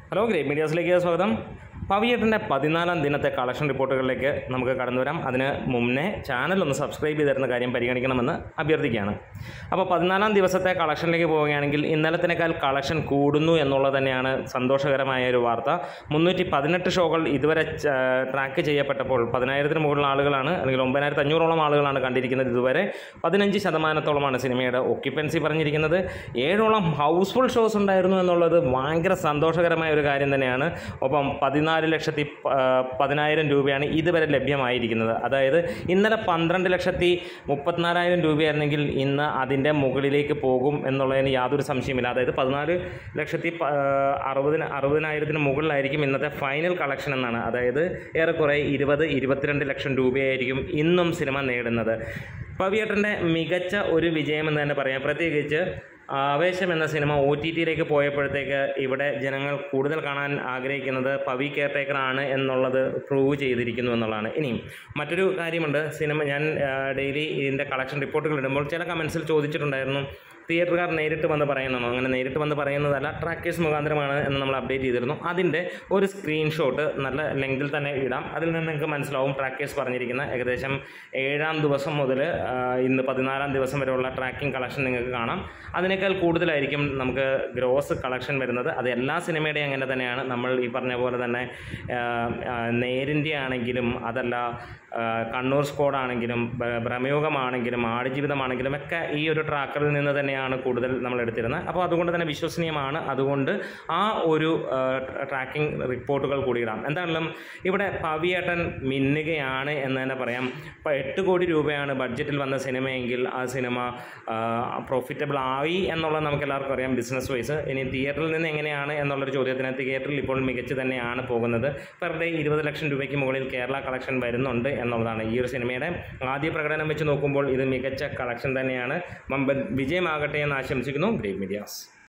hello great മീഡിയാസിലേക്ക് സ്വാഗതം പവിയേട്ടൻ്റെ പതിനാലാം ദിനത്തെ collection റിപ്പോർട്ടുകളിലേക്ക് നമുക്ക് കടന്നു വരാം അതിന് മുന്നേ ചാനൽ ഒന്ന് സബ്സ്ക്രൈബ് ചെയ്തിരുന്ന കാര്യം പരിഗണിക്കണമെന്ന് അഭ്യർത്ഥിക്കുകയാണ് അപ്പോൾ പതിനാലാം ദിവസത്തെ കളക്ഷനിലേക്ക് പോവുകയാണെങ്കിൽ ഇന്നലത്തിനേക്കാൾ കളക്ഷൻ കൂടുന്നു എന്നുള്ളത് തന്നെയാണ് സന്തോഷകരമായ ഒരു വാർത്ത മുന്നൂറ്റി പതിനെട്ട് ഷോകൾ ഇതുവരെ ച- ട്രാക്ക് ചെയ്യപ്പെട്ടപ്പോൾ പതിനായിരത്തിന് മുകളിൽ ആളുകളാണ് അല്ലെങ്കിൽ ഒമ്പതിനായിരത്തി അഞ്ഞൂറോളം ആളുകളാണ് കണ്ടിരിക്കുന്നത് ഇതുവരെ പതിനഞ്ച് ശതമാനത്തോളമാണ് സിനിമയുടെ ഒക്യുപ്പൻസി പറഞ്ഞിരിക്കുന്നത് ഏഴോളം ഹൗസ്ഫുൾ ഷോസ് ഉണ്ടായിരുന്നു എന്നുള്ളത് ഭയങ്കര സന്തോഷകരമായ ഒരു കാര്യം തന്നെയാണ് ഒപ്പം പതിനാല് ലക്ഷത്തി പ- ആ, പതിനായിരം രൂപയാണ് ഇതുവരെ ലഭ്യമായിരിക്കുന്നത് അതായത് ഇന്നലെ പന്ത്രണ്ട് ലക്ഷത്തി മുപ്പത്തിനാലായിരം രൂപയായിരുന്നെങ്കിൽ ഇന്ന് അതിൻ്റെ മുകളിലേക്ക് പോകും എന്നുള്ളതിന് യാതൊരു സംശയമില്ല അതായത് പതിനാല് ലക്ഷത്തി പ- ആ, അറുപതിന് അറുപതിനായിരത്തിന് മുകളിലായിരിക്കും ഇന്നത്തെ ഫൈനൽ കളക്ഷൻ എന്നാണ് അതായത് ഏറെക്കുറെ ഇരുപത് ഇരുപത്തിരണ്ട് ലക്ഷം രൂപയായിരിക്കും ഇന്നും സിനിമ നേടുന്നത് പവിയേട്ടൻ്റെ മികച്ച ഒരു വിജയമെന്ന് തന്നെ പറയാം പ്രത്യേകിച്ച് ആവേശം എന്ന സിനിമ ഒ ടി ടിയിലേക്ക് പോയപ്പോഴത്തേക്ക് ഇവിടെ ജനങ്ങൾ കൂടുതൽ കാണാൻ ആഗ്രഹിക്കുന്നത് പവി കെയർടേക്കർ ആണ് എന്നുള്ളത് പ്രൂവ് ചെയ്തിരിക്കുന്നു എന്നുള്ളതാണ് ഇനിയും മറ്റൊരു കാര്യമുണ്ട് സിനിമ ഞാൻ ഡെയിലി ഇതിൻ്റെ കളക്ഷൻ റിപ്പോർട്ടുകൾ ഇടുമ്പോൾ ചില കമൻസിൽ ചോദിച്ചിട്ടുണ്ടായിരുന്നു തിയേറ്ററുകാർ നേരിട്ട് വന്ന് പറയുന്നതാണോ അങ്ങനെ നേരിട്ട് വന്ന് പറയുന്നതല്ല ട്രാക്കേഴ്സ് മുഖാന്തരമാണ് എന്ന് നമ്മൾ അപ്ഡേറ്റ് ചെയ്തിരുന്നു അതിൻ്റെ ഒരു സ്ക്രീൻഷോട്ട് നല്ല ലെങ്കിൽ തന്നെ ഇടാം അതിൽ നിന്ന് നിങ്ങൾക്ക് മനസ്സിലാവും ട്രാക്കേഴ്സ് പറഞ്ഞിരിക്കുന്ന ഏകദേശം ഏഴാം ദിവസം മുതൽ ഇന്ന് പതിനാലാം ദിവസം വരെയുള്ള ട്രാക്കിംഗ് കളക്ഷൻ നിങ്ങൾക്ക് കാണാം അതിനേക്കാൾ കൂടുതലായിരിക്കും നമുക്ക് ഗ്രോസ് കളക്ഷൻ വരുന്നത് അത് എല്ലാ സിനിമയുടെയും അങ്ങനെ തന്നെയാണ് നമ്മൾ ഈ പറഞ്ഞ പോലെ തന്നെ ആ, ആ, നേരിൻ്റെ ആണെങ്കിലും അതല്ല ആ, കണ്ണൂർ സ്ക്വാഡ് ആണെങ്കിലും ഭ- ഭ്രമയോഗമാണെങ്കിലും ആടുജീവിതമാണെങ്കിലും ഒക്കെ ഈ ഒരു ട്രാക്കറിൽ നിന്ന് തന്നെയാണ് കൂടുതൽ നമ്മൾ എടുത്തിരുന്നത് അപ്പോൾ അതുകൊണ്ട് തന്നെ വിശ്വസനീയമാണ് അതുകൊണ്ട് ആ ഒരു ട്രാക്കിംഗ് റിപ്പോർട്ടുകൾ കൂടി ഇടാം എന്താണെങ്കിലും ഇവിടെ പവിയേട്ടൻ മിന്നുകയാണ് എന്ന് തന്നെ പറയാം ഇപ്പോൾ എട്ട് കോടി രൂപയാണ് ബഡ്ജറ്റിൽ വന്ന സിനിമയെങ്കിൽ ആ സിനിമ പ്രോഫിറ്റബിൾ ആയി എന്നുള്ളത് നമുക്ക് എല്ലാവർക്കും അറിയാം ബിസിനസ് വൈസ് ഇനി തിയേറ്ററിൽ നിന്ന് എങ്ങനെയാണ് എന്നുള്ളൊരു ചോദ്യത്തിന് തിയേറ്ററിൽ ഇപ്പോൾ മികച്ച് തന്നെയാണ് പോകുന്നത് പെർ ഡേ ഇരുപത് ലക്ഷം രൂപയ്ക്ക് മുകളിൽ കേരള കളക്ഷൻ വരുന്നുണ്ട് എന്നുള്ളതാണ് ഈ ഒരു സിനിമയുടെ ആദ്യ പ്രകടനം വെച്ച് നോക്കുമ്പോൾ ഇത് മികച്ച കളക്ഷൻ തന്നെയാണ് വമ്പൻ വിജയമാകട്ടെ എന്ന് ആശംസിക്കുന്നു ഗ്രേറ്റ് മീഡിയാസ്